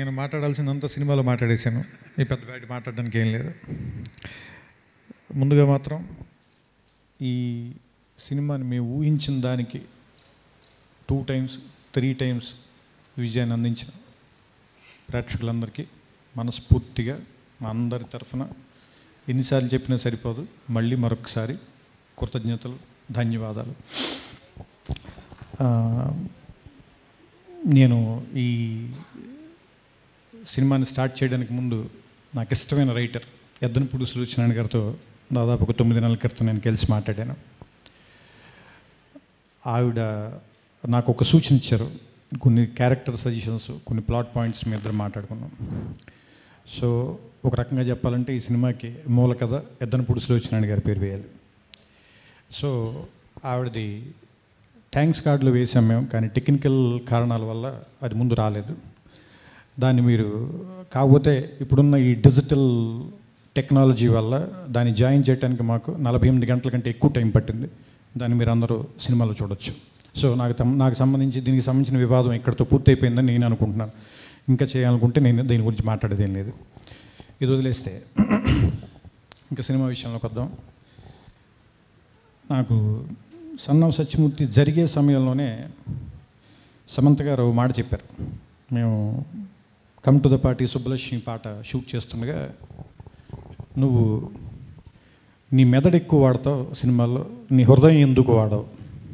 నేను మాట్లాడాల్సిందంతా సినిమాలో మాట్లాడేశాను ఈ పెద్ద బయట మాట్లాడడానికి ఏం లేదు ముందుగా మాత్రం ఈ సినిమాని మేము ఊహించిన దానికి టూ టైమ్స్ త్రీ టైమ్స్ విజయాన్ని అందించిన ప్రేక్షకులందరికీ మనస్ఫూర్తిగా మా అందరి తరఫున ఎన్నిసార్లు చెప్పినా సరిపోదు మళ్ళీ మరొకసారి కృతజ్ఞతలు ధన్యవాదాలు ఆ, నేను ఈ సినిమాని స్టార్ట్ చేయడానికి ముందు నాకు ఇష్టమైన రైటర్ ఎద్దనపూడి సులోచనారాయణ గారితో దాదాపు ఒక తొమ్మిది నెలల క్రితం నేను కలిసి మాట్లాడాను ఆవిడ నాకు ఒక సూచన ఇచ్చారు కొన్ని క్యారెక్టర్ సజెషన్స్ కొన్ని ప్లాట్ పాయింట్స్ మీ ఇద్దరు మాట్లాడుకున్నాం సో ఒక రకంగా చెప్పాలంటే ఈ సినిమాకి మూల కథ ఎద్దనపూడి సులోచనారాయణ గారి పేరు వేయాలి సో ఆవిడది థ్యాంక్స్ కార్డులు వేసాం మేము కానీ టెక్నికల్ కారణాల వల్ల అది ముందు రాలేదు దాన్ని మీరు కాకపోతే ఇప్పుడున్న ఈ డిజిటల్ టెక్నాలజీ వల్ల దాన్ని జాయిన్ చేయడానికి మాకు నలభై ఎనిమిది గంటల కంటే ఎక్కువ టైం పట్టింది దాన్ని మీరు అందరూ సినిమాలో చూడొచ్చు సో నాకు తమ్- నాకు సంబంధించి దీనికి సంబంధించిన వివాదం ఇక్కడితో పూర్తయిపోయిందని నేను అనుకుంటున్నాను ఇంకా చేయాలనుకుంటే నేను దీని గురించి మాట్లాడేది ఏం లేదు ఇది వదిలేస్తే ఇంకా సినిమా విషయంలోకి వద్దాం నాకు సన్నం సత్యమూర్తి జరిగే సమయంలోనే సమంత గారు ఓ మాట చెప్పారు మేము come to the party Subbalakshmi పాట షూట్ చేస్తుండగా నువ్వు నీ మెదడు ఎక్కువ వాడతావు సినిమాల్లో నీ హృదయం ఎందుకు వాడవు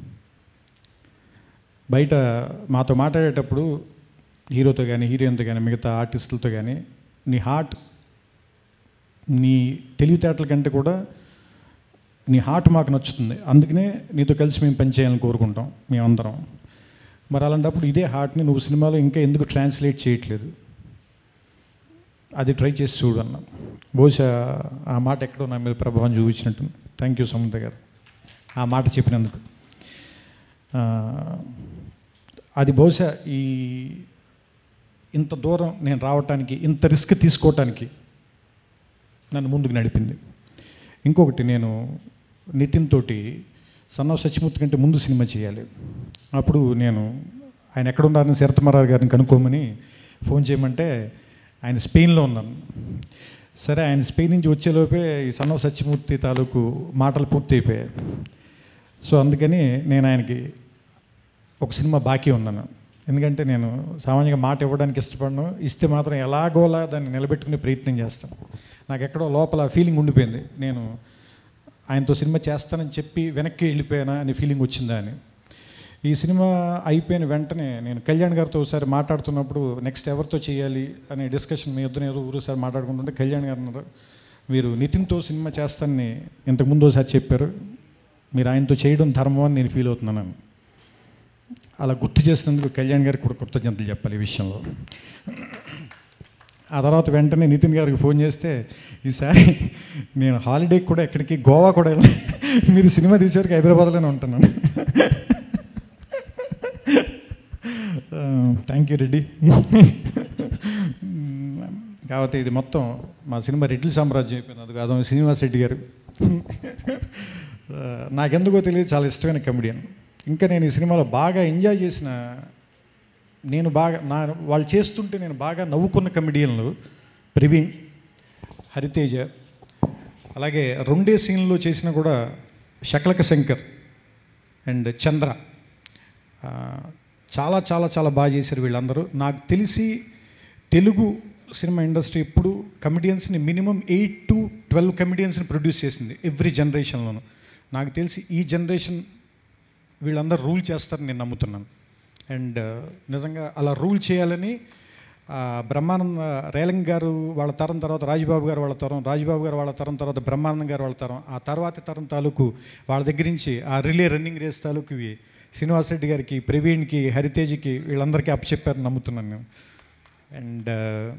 బయట మాతో మాట్లాడేటప్పుడు హీరోతో కానీ హీరోయిన్తో కానీ మిగతా ఆర్టిస్టులతో కానీ నీ హార్ట్ నీ తెలివితేటల కంటే కూడా నీ హార్ట్ మాకు నచ్చుతుంది అందుకనే నీతో కలిసి మేము పనిచేయాలని కోరుకుంటాం మేమందరం మరి అలాంటప్పుడు ఇదే హార్ట్ని నువ్వు సినిమాలో ఇంకా ఎందుకు ట్రాన్స్లేట్ చేయట్లేదు అది ట్రై చేసి చూడు అన్న బహుశా ఆ మాట ఎక్కడో నా మీద ప్రభావం చూపించినట్టు థ్యాంక్ యూ సమంత గారు ఆ మాట చెప్పినందుకు ఆ, అది బహుశా ఈ ఇంత దూరం నేను రావటానికి ఇంత రిస్క్ తీసుకోవటానికి నన్ను ముందుకు నడిపింది ఇంకొకటి నేను నితిన్ తోటి సన్ ఆఫ్ సత్యమూర్తి కంటే ముందు సినిమా చేయాలి అప్పుడు నేను ఆయన ఎక్కడ ఉన్నారని శరత్మరావు గారిని కనుక్కోమని ఫోన్ చేయమంటే ఆయన స్పెయిన్లో ఉన్నాను సరే ఆయన స్పెయిన్ నుంచి వచ్చేలోపే ఈ సన్ ఆఫ్ సత్యమూర్తి తాలూకు మాటలు పూర్తి అయిపోయాయి సో అందుకని నేను ఆయనకి ఒక సినిమా బాకీ ఉన్నాను ఎందుకంటే నేను సామాన్యంగా మాట ఇవ్వడానికి ఇష్టపడను ఇస్తే మాత్రం ఎలాగోలా దాన్ని నిలబెట్టుకునే ప్రయత్నం చేస్తాను నాకు ఎక్కడో లోపల ఫీలింగ్ ఉండిపోయింది నేను ఆయనతో సినిమా చేస్తానని చెప్పి వెనక్కి వెళ్ళిపోయానా అనే ఫీలింగ్ వచ్చిందా అని ఈ సినిమా అయిపోయిన వెంటనే నేను కళ్యాణ్ గారితో ఒకసారి మాట్లాడుతున్నప్పుడు నెక్స్ట్ ఎవరితో చేయాలి అనే డిస్కషన్ మీ ఇద్దరు ఏదో ఊరోసారి మాట్లాడుకుంటుంటే కళ్యాణ్ గారు అన్నారు మీరు నితిన్తో సినిమా చేస్తానని ఇంతకుముందు ఒకసారి చెప్పారు మీరు ఆయనతో చేయడం ధర్మం అని నేను ఫీల్ అవుతున్నాను అలా గుర్తు చేసినందుకు కళ్యాణ్ గారికి కూడా కృతజ్ఞతలు చెప్పాలి ఈ విషయంలో ఆ తర్వాత వెంటనే నితిన్ గారికి ఫోన్ చేస్తే ఈసారి నేను హాలిడేకి కూడా ఎక్కడికి గోవా కూడా వెళ్ళను. మీరు సినిమా తీసేవరకు హైదరాబాద్లోనే ఉంటున్నాను థ్యాంక్ యూ రెడ్డి కాబట్టి ఇది మొత్తం మా సినిమా రెడ్డి సామ్రాజ్యం అయిపోయింది అది కాదు శ్రీనివాస్ రెడ్డి గారు ఆ, నాకెందుకో తెలియదు చాలా ఇష్టమైన కమెడియన్ ఇంకా నేను ఈ సినిమాలో బాగా ఎంజాయ్ చేసిన నేను బాగా నా వాళ్ళు చేస్తుంటే నేను బాగా నవ్వుకున్న కమెడియన్లు ప్రవీణ్ హరితేజ అలాగే రెండే సీన్లో చేసిన కూడా శకలక శంకర్ అండ్ చంద్ర ఆ, చాలా చాలా చాలా బాగా చేశారు వీళ్ళందరూ నాకు తెలిసి తెలుగు సినిమా ఇండస్ట్రీ ఎప్పుడు కమెడియన్స్ని మినిమం ఎయిట్ టు ట్వెల్వ్ కమెడియన్స్ని ప్రొడ్యూస్ చేసింది ఎవ్రీ జనరేషన్లోనూ నాకు తెలిసి ఈ జనరేషన్ వీళ్ళందరూ రూల్ చేస్తారని నేను నమ్ముతున్నాను అండ్ నిజంగా అలా రూల్ చేయాలని ఆ, బ్రహ్మానంద రేలంగ్ గారు వాళ్ళ తరం తర్వాత రాజబాబు గారు వాళ్ళ తరం రాజబాబు గారు వాళ్ళ తరం తర్వాత బ్రహ్మానందం గారు వాళ్ళ తరం ఆ తర్వాతి తరం తాలూకు వాళ్ళ దగ్గర నుంచి ఆ రిలే రన్నింగ్ రేస్ తాలూకు ఇవి శ్రీనివాస్ రెడ్డి గారికి ప్రవీణ్కి హరితేజ్కి వీళ్ళందరికీ అప్పచెప్పారని నమ్ముతున్నాను నేను అండ్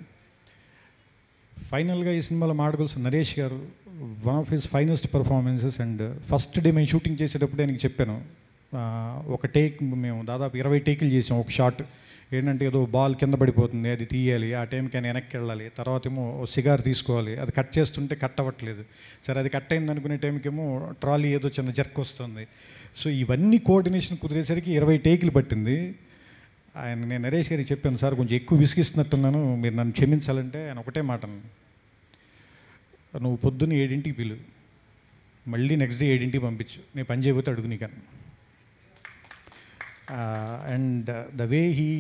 ఫైనల్గా ఈ సినిమాలో మాడగొలుసు Naresh garu one of his finest performances and first day మేము షూటింగ్ చేసేటప్పుడు ఆయనకి చెప్పాను ఆ, ఒక టేక్ మేము దాదాపు ఇరవై టేకులు చేసాం ఒక షాట్ ఏంటంటే ఏదో బాల్ కింద పడిపోతుంది అది తీయాలి ఆ టైంకి ఆయన వెనక్కి వెళ్ళాలి తర్వాత ఏమో ఓ సిగార్ తీసుకోవాలి అది కట్ చేస్తుంటే కట్ అవ్వట్లేదు సరే అది కట్ అయింది అనుకునే టైంకి ఏమో ట్రాలీ ఏదో చిన్న జర్క్ వస్తుంది సో ఇవన్నీ కోఆర్డినేషన్ కుదిరేసరికి ఇరవై టేకులు పట్టింది ఆయన నేను నరేష్ గారికి చెప్పాను సార్ కొంచెం ఎక్కువ విసిగిస్తున్నట్టున్నాను మీరు నన్ను క్షమించాలంటే ఆయన ఒకటే మాట అన్నాను. నువ్వు పొద్దున్న ఏడింటికి పిలు మళ్ళీ నెక్స్ట్ డే ఏడింటికి పంపించు నేను పని చేయబోతే అడుగు నీకన్నా అండ్ ద వే హీ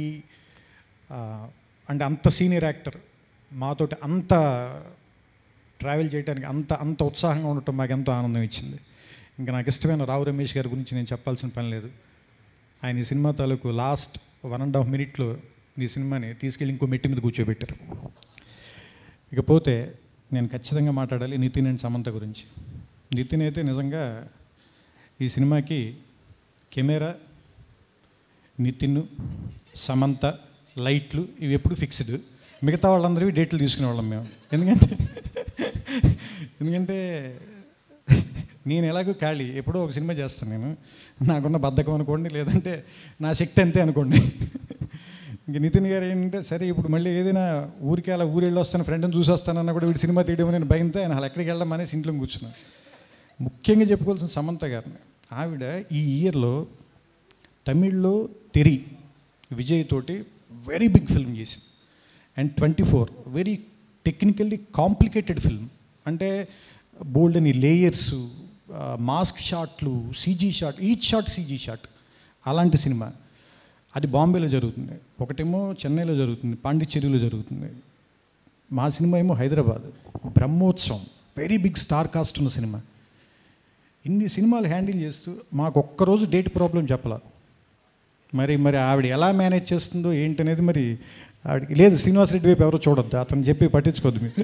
అంటే అంత సీనియర్ యాక్టర్ మాతోటి అంత ట్రావెల్ చేయడానికి అంత అంత ఉత్సాహంగా ఉండటం మాకు ఎంతో ఆనందం ఇచ్చింది ఇంకా నాకు ఇష్టమైన రావు రమేష్ గారి గురించి నేను చెప్పాల్సిన పని లేదు ఆయన ఈ సినిమా తాలూకు లాస్ట్ వన్ అండ్ హాఫ్ మినిట్లో ఈ సినిమాని తీసుకెళ్ళి ఇంకో మెట్టి మీద కూర్చోబెట్టారు ఇకపోతే నేను ఖచ్చితంగా మాట్లాడాలి నితిన్ అండ్ సమంత గురించి నితిన్ అయితే నిజంగా ఈ సినిమాకి కెమెరా నితిన్ సమంత లైట్లు ఇవి ఎప్పుడు ఫిక్స్డ్ మిగతా వాళ్ళందరివి డేట్లు తీసుకునేవాళ్ళం మేము ఎందుకంటే ఎందుకంటే నేను ఎలాగో ఖాళీ ఎప్పుడో ఒక సినిమా చేస్తాను నేను నాకున్న బద్ధకం అనుకోండి లేదంటే నా శక్తి అంతే అనుకోండి ఇంక నితిన్ గారు ఏంటంటే సరే ఇప్పుడు మళ్ళీ ఏదైనా ఊరికి అలా ఊరు వెళ్ళి వస్తాను ఫ్రెండ్ని చూసి వస్తానన్నా కూడా వీడి సినిమా తీయడం నేను భయంతో ఆయన అలా ఎక్కడికి వెళ్ళడం అనేసి ఇంట్లో కూర్చున్నాను ముఖ్యంగా చెప్పుకోవాల్సిన సమంత గారిని ఆవిడ ఈ ఇయర్లో తమిళ్లో తెరి విజయ్ తోటి వెరీ బిగ్ ఫిల్మ్ చేసింది and twenty four very technically complicated film అంటే బోల్డ్ అని లేయర్స్ మాస్క్ షాట్లు CG shot each shot CG shot అలాంటి సినిమా అది బాంబేలో జరుగుతుంది ఒకటేమో చెన్నైలో జరుగుతుంది పాండిచ్చేరిలో జరుగుతుంది మా సినిమా ఏమో Hyderabad Brahmotsavam very big star cast ఉన్న సినిమా ఇన్ని సినిమాలు హ్యాండిల్ చేస్తూ మాకు ఒక్కరోజు డేట్ ప్రాబ్లం చెప్పలా మరి మరి ఆవిడ ఎలా మేనేజ్ చేస్తుందో ఏంటనేది మరి ఆవిడకి లేదు శ్రీనివాస్ రెడ్డి వైపు ఎవరో చూడొద్దు అతను చెప్పి పట్టించుకోద్దు మీరు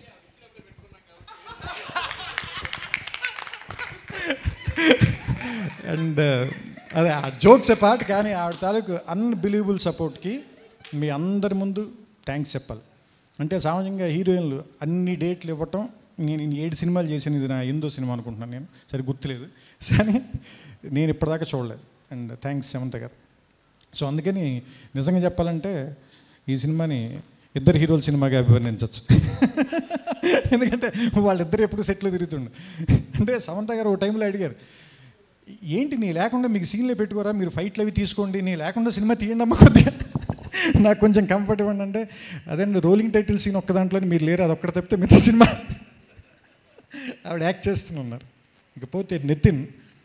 అండ్ అదే ఆ జోక్స్ పార్ట్ కానీ ఆవిడ తాలూకు అన్బిలీవబుల్ సపోర్ట్కి మీ అందరి ముందు థ్యాంక్స్ చెప్పాలి అంటే సామాన్యంగా హీరోయిన్లు అన్ని డేట్లు ఇవ్వటం నేను ఇన్ని ఏడు సినిమాలు చేసిన ఇది నా ఎందో సినిమా అనుకుంటున్నాను నేను సరే గుర్తులేదు కానీ నేను ఇప్పటిదాకా చూడలేదు అండ్ థ్యాంక్స్ సమంత గారు సో అందుకని నిజంగా చెప్పాలంటే ఈ సినిమాని ఇద్దరు హీరోల సినిమాగా అభివర్ణించవచ్చు ఎందుకంటే వాళ్ళిద్దరు ఎప్పుడు సెట్లు తిరుగుతుండు అంటే సమంత గారు ఓ టైంలో అడిగారు ఏంటి నీ లేకుండా మీకు సీన్లే పెట్టుకోరా మీరు ఫైట్లు అవి తీసుకోండి నీ లేకుండా సినిమా తీయండి అమ్మ కొద్దిగా నాకు కొంచెం కంఫర్ట్ ఇవ్వండి అంటే అదండి రోలింగ్ టైటిల్ సీన్ ఒక్క దాంట్లో మీరు లేరు అది ఒక్కడ తప్పితే మిగతా సినిమా ఆవిడ యాక్ట్ చేస్తున్నారు ఇకపోతే నితిన్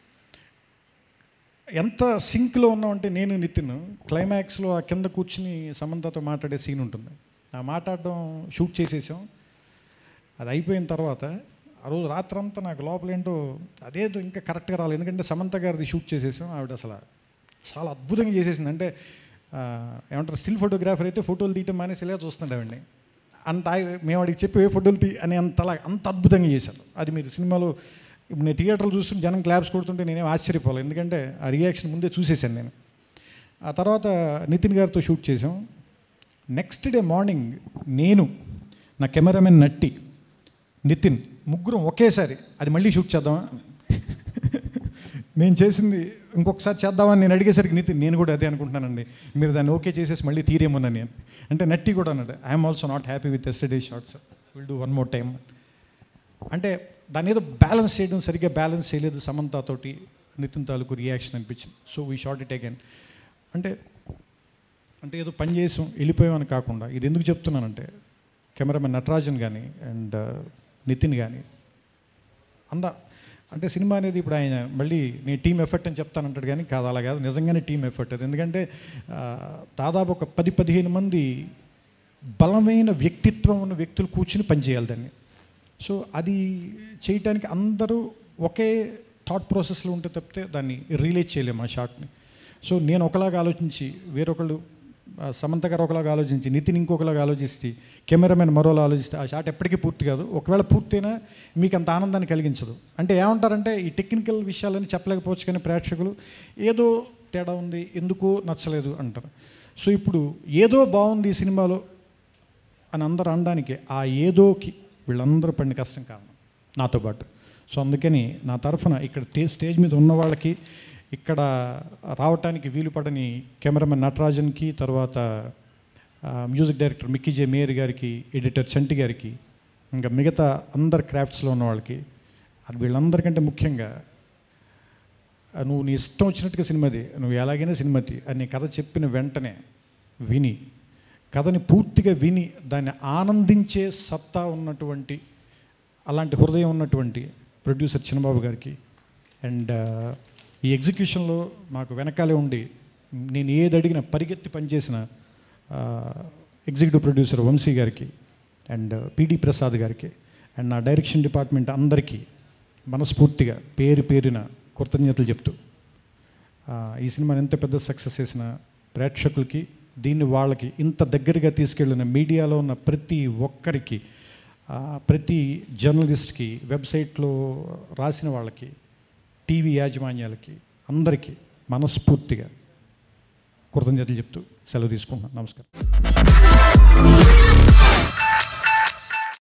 ఎంత సింక్లో ఉన్నామంటే నేను నితిన్ క్లైమాక్స్లో ఆ కింద కూర్చుని సమంతతో మాట్లాడే సీన్ ఉంటుంది ఆ మాట్లాడడం షూట్ చేసేసాం అది అయిపోయిన తర్వాత ఆ రోజు రాత్రంతా నాకు లోపల ఏంటో అదేదో ఇంకా కరెక్ట్గా రాలేదు ఎందుకంటే సమంత గారిది షూట్ చేసేసాం ఆవిడ అసలు చాలా అద్భుతంగా చేసేసింది అంటే ఆ, ఏమంటారు స్టిల్ ఫోటోగ్రాఫర్ అయితే ఫోటోలు తీయటం మానేసి ఇలా చూస్తుండేవండి అంత ఆగి- మేము వాడికి చెప్పి ఏ ఫోటోలు తీ అని అంతలా అంత అద్భుతంగా చేశారు అది మీరు సినిమాలో ఇప్పుడు నేను థియేటర్లు చూస్తుంటే జనం క్లాప్స్ కొడుతుంటే నేనేం ఆశ్చర్యపోలేదు ఎందుకంటే ఆ రియాక్షన్ ముందే చూసేసాను నేను ఆ తర్వాత నితిన్ గారితో షూట్ చేసాం నెక్స్ట్ డే మార్నింగ్ నేను నా కెమెరామెన్ నట్టి నితిన్ ముగ్గురం ఒకేసారి అది మళ్ళీ షూట్ చేద్దామా నేను చేసింది ఇంకొకసారి చేద్దామని నేను అడిగేసరికి నితిన్ నేను కూడా అదే అనుకుంటున్నానండి మీరు దాన్ని ఓకే చేసేసి మళ్ళీ తీరేమోనని నేను అంటే నట్టి కూడా అన్నాడు I'm also not happy with yesterday shots will do one more time అంటే దాని ఏదో బ్యాలెన్స్ చేయడం సరిగ్గా బ్యాలెన్స్ చేయలేదు సమంతతోటి నితిన్ తాలూకు రియాక్షన్ అనిపించింది so we shot it again అంటే అంటే ఏదో పని చేసాం వెళ్ళిపోయామని కాకుండా ఇది ఎందుకు చెప్తున్నానంటే కెమెరామెన్ నటరాజన్ కానీ అండ్ నితిన్ కానీ అంద అంటే సినిమా అనేది ఇప్పుడు ఆయన మళ్ళీ నేను టీం ఎఫర్ట్ అని చెప్తానంటాడు కానీ కాదు అలా కాదు నిజంగానే టీం ఎఫర్ట్ అది ఎందుకంటే ఆ, దాదాపు ఒక పది పదిహేను మంది బలమైన వ్యక్తిత్వం ఉన్న వ్యక్తులు కూర్చుని పనిచేయాలి దాన్ని సో అది చేయటానికి అందరూ ఒకే థాట్ ప్రాసెస్లో ఉంటే తప్పితే దాన్ని రిలీజ్ చేయలేము ఆ షాట్ని సో నేను ఒకలాగా ఆలోచించి వేరొకళ్ళు ఆ, సమంత గారు ఒకలాగా ఆలోచించి నితిన్ ఇంకొకలాగా ఆలోచిస్తే కెమెరామెన్ మరోలా ఆలోచిస్తే ఆ షాట్ ఎప్పటికీ పూర్తి కాదు ఒకవేళ పూర్తయినా మీకు అంత ఆనందాన్ని కలిగించదు అంటే ఏమంటారంటే ఈ టెక్నికల్ విషయాలని చెప్పలేకపోవచ్చు కానీ ప్రేక్షకులు ఏదో తేడా ఉంది ఎందుకు నచ్చలేదు అంటారు సో ఇప్పుడు ఏదో బాగుంది ఈ సినిమాలో అని అందరూ అనడానికి ఆ ఏదోకి వీళ్ళందరూ పడిన కష్టం కారణం నాతో పాటు సో అందుకని నా తరఫున ఇక్కడ టే- స్టేజ్ మీద ఉన్న వాళ్ళకి ఇక్కడ రావటానికి వీలు పడని కెమెరామెన్ నటరాజన్కి తర్వాత ఆ, music director Mickey J Meyer garu editor Chanti garu ఇంకా మిగతా అందరు క్రాఫ్ట్స్లో ఉన్న వాళ్ళకి అది వీళ్ళందరికంటే ముఖ్యంగా నువ్వు నీ ఇష్టం వచ్చినట్టుగా సినిమాది నువ్వు ఎలాగైనా సినిమాది అని కథ చెప్పిన వెంటనే విని కథని పూర్తిగా విని దాన్ని ఆనందించే సత్తా ఉన్నటువంటి అలాంటి హృదయం ఉన్నటువంటి ప్రొడ్యూసర్ చిన్నబాబు గారికి అండ్ ఈ ఎగ్జిక్యూషన్లో నాకు వెనకాలే ఉండి నేను ఏది అడిగినా పరిగెత్తి పనిచేసిన ఎగ్జిక్యూటివ్ ప్రొడ్యూసర్ వంశీ గారికి అండ్ పిడి ప్రసాద్ గారికి అండ్ నా డైరెక్షన్ డిపార్ట్మెంట్ అందరికీ మనస్ఫూర్తిగా పేరు పేరిన కృతజ్ఞతలు చెప్తూ ఆ, ఈ సినిమాని ఎంత పెద్ద సక్సెస్ చేసిన ప్రేక్షకులకి దీన్ని వాళ్ళకి ఇంత దగ్గరగా తీసుకెళ్ళిన మీడియాలో ఉన్న ప్రతి ఒక్కరికి ఆ, ప్రతి జర్నలిస్ట్కి వెబ్సైట్లో రాసిన వాళ్ళకి టీవీ యాజమాన్యాలకి అందరికీ మనస్ఫూర్తిగా కృతజ్ఞతలు చెప్తూ సెలవు తీసుకుంటున్నాను నమస్కారం